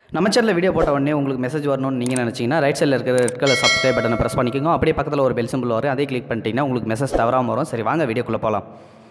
நம்ம சேனலில் வீடியோ போட்ட உடனே உங்களுக்கு மெசேஜ் வரணும்னு நீங்கள் நினச்சிங்கன்னா ரைட் சைடில் இருக்கிற ரெட் கலர் சப்ஸ்கிரைப் பட்டனை ப்ரெஸ் பண்ணிக்கோங்க அப்படியே பக்கத்தில் ஒரு பெல் சிம்பிள் வரும் அதே கிளிக் பண்ணிட்டீங்கன்னா உங்களுக்கு மெசேஜ் தவறாமல் வரும் சரி வாங்க வீடியோக்குள்ளே போகலாம்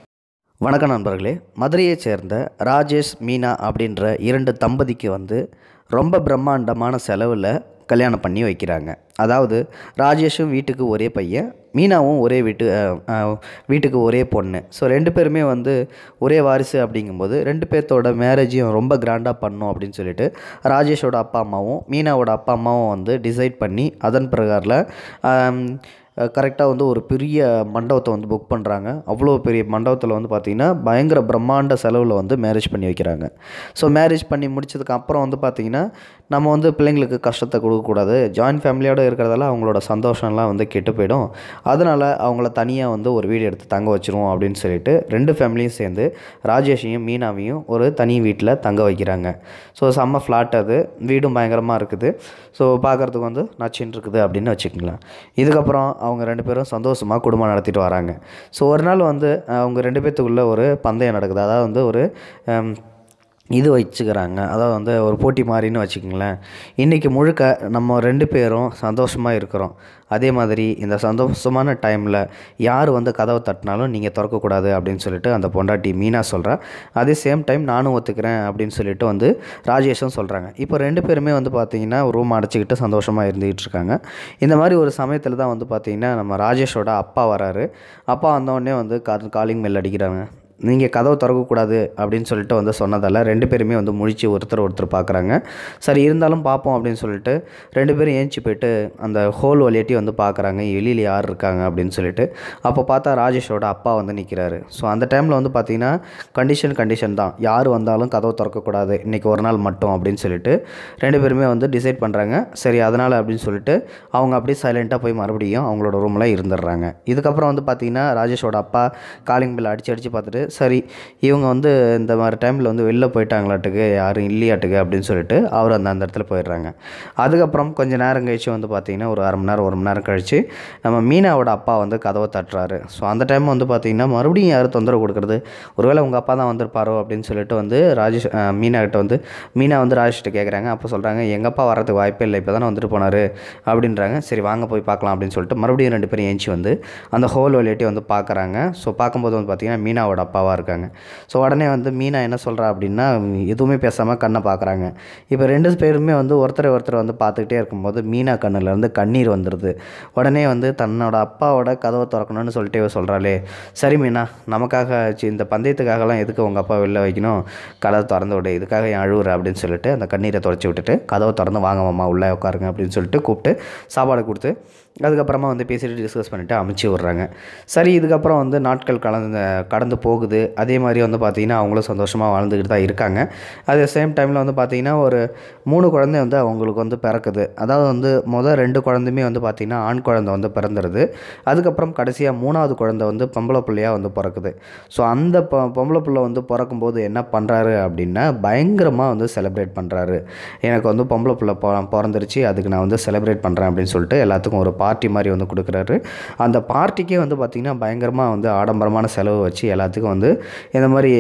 வணக்கம் நண்பர்களே மதுரையைச் சேர்ந்த ராஜேஷ் மீனா அப்படின்ற இரண்டு தம்பதிக்கு வந்து ரொம்ப பிரம்மாண்டமான செலவில் கல்யாணம் பண்ணி வைக்கிறாங்க அதாவது ராஜேஷும் வீட்டுக்கு ஒரே பையன் மீனாவும் ஒரே வீட்டு அஹ், அஹ், வீட்டுக்கு ஒரே பொண்ணு ஸோ ரெண்டு பேருமே வந்து ஒரே வாரிசு அப்படிங்கும்போது ரெண்டு பேர்த்தோட மேரேஜையும் ரொம்ப கிராண்டாக பண்ணணும் அப்படின்னு சொல்லிட்டு ராஜேஷோட அப்பா அம்மாவும் மீனாவோட அப்பா அம்மாவும் வந்து டிசைட் பண்ணி அதன் பிரகாரில் கரெக்டாக வந்து ஒரு பெரிய மண்டபத்தை வந்து புக் பண்ணுறாங்க அவ்வளோ பெரிய மண்டபத்தில் வந்து பார்த்திங்கன்னா பயங்கர பிரம்மாண்ட செலவில் வந்து மேரேஜ் பண்ணி வைக்கிறாங்க ஸோ மேரேஜ் பண்ணி முடிச்சதுக்கு அப்புறம் வந்து பார்த்திங்கன்னா நம்ம வந்து பிள்ளைங்களுக்கு கஷ்டத்தை கொடுக்கக்கூடாது ஜாயின்ட் ஃபேமிலியோடு இருக்கிறதால அவங்களோட சந்தோஷம்லாம் வந்து கெட்டு போயிடும் அதனால் அவங்கள தனியாக வந்து ஒரு வீடு எடுத்து தங்க வச்சிருவோம் அப்படின்னு சொல்லிட்டு ரெண்டு ஃபேமிலியும் சேர்ந்து ராஜேஷையும் மீனாவையும் ஒரு தனி வீட்டில் தங்க வைக்கிறாங்க ஸோ செம்ம ஃப்ளாட் அது வீடும் பயங்கரமாக இருக்குது ஸோ பார்க்குறதுக்கு வந்து நச்சின்னு இருக்குது அப்படின்னு வச்சுக்கோங்களேன் இதுக்கப்புறம் அவங்க ரெண்டு பேரும் சந்தோஷமாக குடும்பம் நடத்திட்டு வராங்க ஸோ ஒரு நாள் வந்து அவங்க ரெண்டு பேர்த்துக்குள்ளே ஒரு பந்தயம் நடக்குது அதாவது வந்து ஒரு ஹம், இது வச்சுக்கிறாங்க அதாவது வந்து ஒரு போட்டி மாதிரின்னு வச்சுக்கோங்களேன் இன்றைக்கி முழுக்க நம்ம ரெண்டு பேரும் சந்தோஷமாக இருக்கிறோம் அதே மாதிரி இந்த சந்தோஷமான டைமில் யார் வந்து கதவை தட்டினாலும் நீங்கள் திறக்கக்கூடாது அப்படின்னு சொல்லிட்டு அந்த பொண்டாட்டி மீனா சொல்கிறா அதே சேம் டைம் நானும் ஒத்துக்கிறேன் அப்படின்னு சொல்லிட்டு வந்து ராஜேஷும் சொல்கிறாங்க இப்போ ரெண்டு பேருமே வந்து பார்த்தீங்கன்னா ரூம் அடைச்சிக்கிட்டு சந்தோஷமாக இருந்துகிட்டு இருக்காங்க இந்த மாதிரி ஒரு சமயத்தில் தான் வந்து பார்த்தீங்கன்னா நம்ம ராஜேஷோட அப்பா வராரு அப்பா வந்தோடனே வந்து காலிங் மெல் அடிக்கிறாங்க நீங்கள் கதவை திறக்கக்கூடாது அப்படின்னு சொல்லிட்டு வந்து சொன்னதால் ரெண்டு பேருமே வந்து முழிச்சு ஒருத்தர் ஒருத்தர் பார்க்குறாங்க சரி இருந்தாலும் பார்ப்போம் அப்படின்னு சொல்லிட்டு ரெண்டு பேரும் ஏஞ்சி போயிட்டு அந்த ஹோல் வழியாட்டி வந்து பார்க்குறாங்க வெளியில் யார் இருக்காங்க அப்படின்னு சொல்லிட்டு அப்போ பார்த்தா ராஜேஷோட அப்பா வந்து நிற்கிறாரு ஸோ அந்த டைமில் வந்து பார்த்தீங்கன்னா கண்டிஷன் கண்டிஷன் தான் யார் வந்தாலும் கதவை திறக்கக்கூடாது இன்றைக்கி ஒரு நாள் மட்டும் அப்படின்னு சொல்லிட்டு ரெண்டு பேருமே வந்து டிசைட் பண்ணுறாங்க சரி அதனால் அப்படின்னு சொல்லிட்டு அவங்க அப்படியே சைலண்ட்டாக போய் மறுபடியும் அவங்களோட ரூமில் இருந்துடுறாங்க இதுக்கப்புறம் வந்து பார்த்தீங்கன்னா ராஜேஷோட அப்பா காலிங் பில் அடித்து அடித்து பார்த்துட்டு சரி இவங்க வந்து இந்த மாதிரி டைமில் வந்து வெளில போயிட்டாங்களாட்டுக்கு யாரும் இல்லையாட்டுக்கு அப்படின்னு சொல்லிட்டு அவர் அந்த அந்த இடத்துல போயிடுறாங்க அதுக்கப்புறம் கொஞ்ச நேரம் கழிச்சு வந்து பார்த்தீங்கன்னா ஒரு அரை மணி நேரம் ஒரு மணி நேரம் கழிச்சு நம்ம மீனாவோட அப்பா வந்து கதவை தட்டுறாரு ஸோ அந்த டைம் வந்து பார்த்தீங்கன்னா மறுபடியும் யாரும் தொந்தரவு கொடுக்குறது ஒருவேளை உங்கள் அப்பா தான் வந்திருப்பாரோ அப்படின்னு சொல்லிட்டு வந்து ராஜேஷ் அஹ், மீனா கிட்ட வந்து மீனா வந்து ராஜேஷ்கிட்ட கேட்குறாங்க அப்போ சொல்கிறாங்க எங்கள் அப்பா வரதுக்கு வாய்ப்பே இல்லை இப்போ தானே வந்துட்டு போனார் அப்படின்றாங்க சரி வாங்க போய் பார்க்கலாம் அப்படின்னு சொல்லிட்டு மறுபடியும் ரெண்டு பேரும் ஏஞ்சி வந்து அந்த ஹோல் வழியாட்டி வந்து பார்க்குறாங்க ஸோ பார்க்கும்போது வந்து பார்த்தீங்கன்னா மீனாவோட அப்பாவாக இருக்காங்க ஸோ உடனே வந்து மீனா என்ன சொல்கிறா அப்படின்னா எதுவுமே பேசாமல் கண்ணை பார்க்குறாங்க இப்போ ரெண்டு பேருமே வந்து ஒருத்தரை ஒருத்தர் வந்து பார்த்துக்கிட்டே இருக்கும்போது மீனா கண்ணுல இருந்து கண்ணீர் வந்துடுது உடனே வந்து தன்னோட அப்பாவோட கதவை திறக்கணும்னு சொல்லிட்டு இவ சொல்கிறாளே சரி மீனா நமக்காக சி, இந்த பந்தயத்துக்காகலாம் எதுக்கு உங்கள் அப்பா வெளில வைக்கணும் கதவை திறந்து விடு இதுக்காக என் அழுவுற அப்படின்னு சொல்லிட்டு அந்த கண்ணீரை தொடச்சி விட்டுட்டு கதவை திறந்து வாங்க மாமா உள்ளே உட்காருங்க அப்படின்னு சொல்லிட்டு கூப்பிட்டு சாப்பாடு கொடுத்து அதுக்கப்புறமா வந்து பேசிட்டு டிஸ்கஸ் பண்ணிவிட்டு அமுச்சு விட்றாங்க சரி இதுக்கப்புறம் வந்து நாட்கள் கலந்து கடந்து போகுது அதே மாதிரி வந்து பார்த்திங்கன்னா அவங்களும் சந்தோஷமாக வாழ்ந்துக்கிட்டு தான் இருக்காங்க அதே சேம் டைமில் வந்து பார்த்திங்கன்னா ஒரு மூணு குழந்தை வந்து அவங்களுக்கு வந்து பிறக்குது அதாவது வந்து மொதல் ரெண்டு குழந்தையுமே வந்து பார்த்திங்கன்னா ஆண் குழந்தை வந்து பிறந்துடுது அதுக்கப்புறம் கடைசியாக மூணாவது குழந்தை வந்து பொம்பளை பிள்ளையாக வந்து பிறக்குது ஸோ அந்த பொ பொம்பளை பிள்ளை வந்து பிறக்கும்போது என்ன பண்ணுறாரு அப்படின்னா பயங்கரமாக வந்து செலிப்ரேட் பண்ணுறாரு எனக்கு வந்து பொம்பளை பிள்ளை பொ பிறந்துருச்சு அதுக்கு நான் வந்து செலிப்ரேட் பண்ணுறேன் அப்படின்னு சொல்லிட்டு எல்லாத்துக்கும் ஒரு பார்ட்டி மாதிரி வந்து கொடுக்குறாரு அந்த பார்ட்டிக்கே வந்து பார்த்திங்கன்னா பயங்கரமாக வந்து ஆடம்பரமான செலவு வச்சு எல்லாத்துக்கும் வந்து இந்த மாதிரி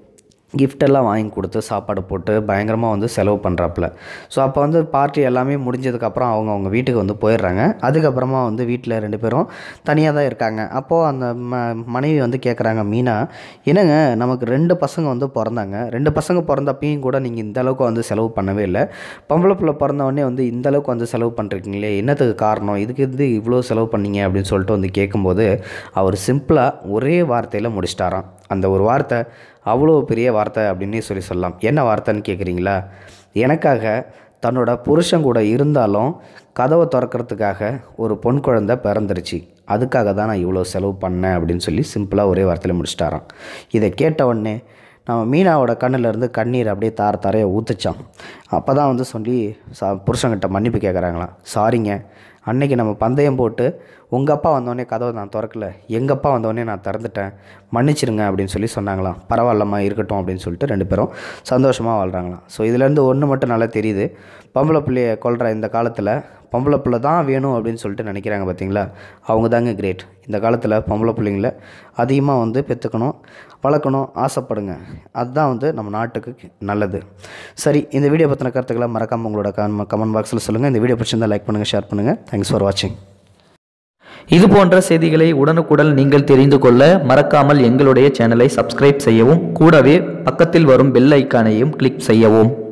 gift எல்லாம் வாங்கி கொடுத்து சாப்பாடு போட்டு பயங்கரமாக வந்து செலவு பண்ணுறாப்புல ஸோ அப்போ வந்து பார்ட்டி எல்லாமே முடிஞ்சதுக்கப்புறம் அவங்க அவங்க வீட்டுக்கு வந்து போயிடுறாங்க அதுக்கப்புறமா வந்து வீட்டில் ரெண்டு பேரும் தனியாக தான் இருக்காங்க அப்போது அந்த ம மனைவி வந்து கேட்குறாங்க மீனா என்னங்க நமக்கு ரெண்டு பசங்க வந்து பிறந்தாங்க ரெண்டு பசங்க பிறந்தப்பையும் கூட நீங்கள் இந்த அளவுக்கு வந்து செலவு பண்ணவே இல்லை பொம்பளை பிள்ளை பிறந்தவொடனே வந்து இந்த அளவுக்கு வந்து செலவு பண்ணுறீங்களே என்னத்துக்கு காரணம் இதுக்கு இது இவ்வளோ செலவு பண்ணீங்க அப்படின்னு சொல்லிட்டு வந்து கேட்கும்போது அவர் சிம்பிளாக ஒரே வார்த்தையில் முடிச்சிட்டாராம் அந்த ஒரு வார்த்தை அவ்வளோ பெரிய வார்த்தை அப்படின்னே சொல்லி சொல்லலாம் என்ன வார்த்தைன்னு கேட்குறீங்களா எனக்காக தன்னோட புருஷன் கூட இருந்தாலும் கதவை திறக்கிறதுக்காக ஒரு பொன் குழந்தை பிறந்துருச்சு அதுக்காக தான் நான் இவ்வளோ செலவு பண்ணேன் அப்படின்னு சொல்லி சிம்பிளாக ஒரே வார்த்தையில் முடிச்சிட்டாராம் இதை கேட்ட உடனே நம்ம மீனாவோட கண்ணுல இருந்து கண்ணீர் அப்படியே தார தாரையை ஊற்றுச்சான் அப்போ தான் வந்து சொல்லி சா புருஷங்கிட்ட மன்னிப்பு கேட்குறாங்களாம் சாரிங்க அன்னைக்கு நம்ம பந்தயம் போட்டு உங்கள் அப்பா வந்தோடனே கதவை நான் திறக்கல எங்கள் அப்பா வந்தோடனே நான் திறந்துட்டேன் மன்னிச்சிருங்க அப்படின்னு சொல்லி சொன்னாங்களாம் பரவாயில்லம்மா இருக்கட்டும் அப்படின்னு சொல்லிட்டு ரெண்டு பேரும் சந்தோஷமாக வாழ்கிறாங்களாம் ஸோ இதுலேருந்து ஒன்று மட்டும் நல்லா தெரியுது பொம்பளை பிள்ளைய கொல்ற இந்த காலத்தில் பொம்பளை பிள்ளை தான் வேணும் அப்படின்னு சொல்லிட்டு நினைக்கிறாங்க பார்த்தீங்களா அவங்க தாங்க கிரேட் இந்த காலத்தில் பொம்பளை பிள்ளைங்கள அதிகமாக வந்து பெற்றுக்கணும் வளர்க்கணும் ஆசைப்படுங்க அதுதான் வந்து நம்ம நாட்டுக்கு நல்லது சரி இந்த வீடியோ பற்றின கருத்துக்களை மறக்காமல் உங்களோட கமெண்ட் பாக்ஸில் சொல்லுங்கள் இந்த வீடியோ பிடிச்சிருந்தால் லைக் பண்ணுங்கள் ஷேர் பண்ணுங்கள் தேங்க்ஸ் ஃபார் வாட்சிங் இது போன்ற செய்திகளை உடனுக்குடன் நீங்கள் தெரிந்து கொள்ள மறக்காமல் எங்களுடைய சேனலை சப்ஸ்கிரைப் செய்யவும் கூடவே பக்கத்தில் வரும் பெல் ஐக்கானையும் கிளிக் செய்யவும்